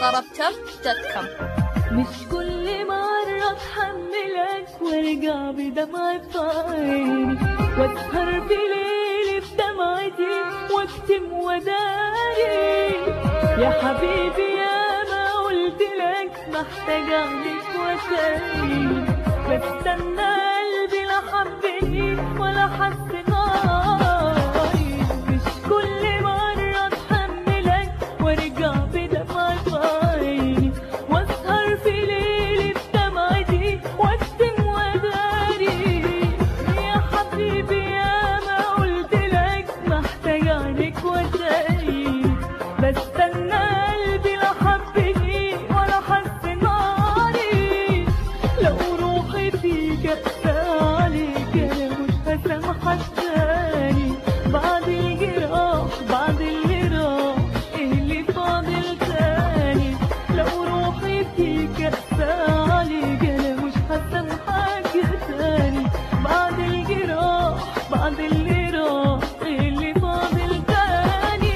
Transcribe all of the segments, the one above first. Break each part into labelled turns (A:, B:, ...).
A: طربتم دوت كوم
B: مش كل مرة اتحملك وارجع بدمع في عيني واسهر بليلي بدمعتي واكتم وداري يا حبيبي يا ما قلت لك محتاج عليك وتاني بستنى قلبي لا حبني ولا حس ناري مش كل مرة اتحملك وارجع بدمع في عيني واسهر في ليلي بدمعتي واكتم وداري يا حبيبي يا ما قلت لك محتاج عليك وتاني بستنى قلبي لا حبني ولا حس ناري لو روحي فيك اقسى عليك انا مش هسامحك تاني بعد الجراح بعد اللي راح ايه اللي فاضل تاني لو روحي فيك اقسى عليك انا مش هسامحك تاني بعد الجراح بعد اللي راح ايه اللي فاضل تاني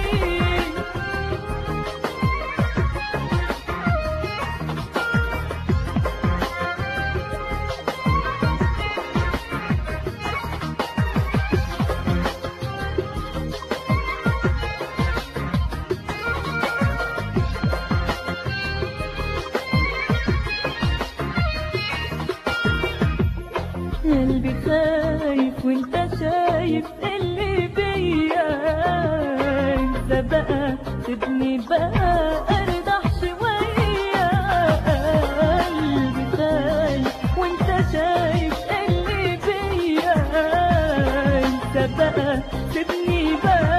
B: قلبي خايف وانت شايف اللي بيا انت بقى سيبني بقى ارتاح شوية قلبي خايف وانت شايف اللي بيا انت بقى سيبني بقى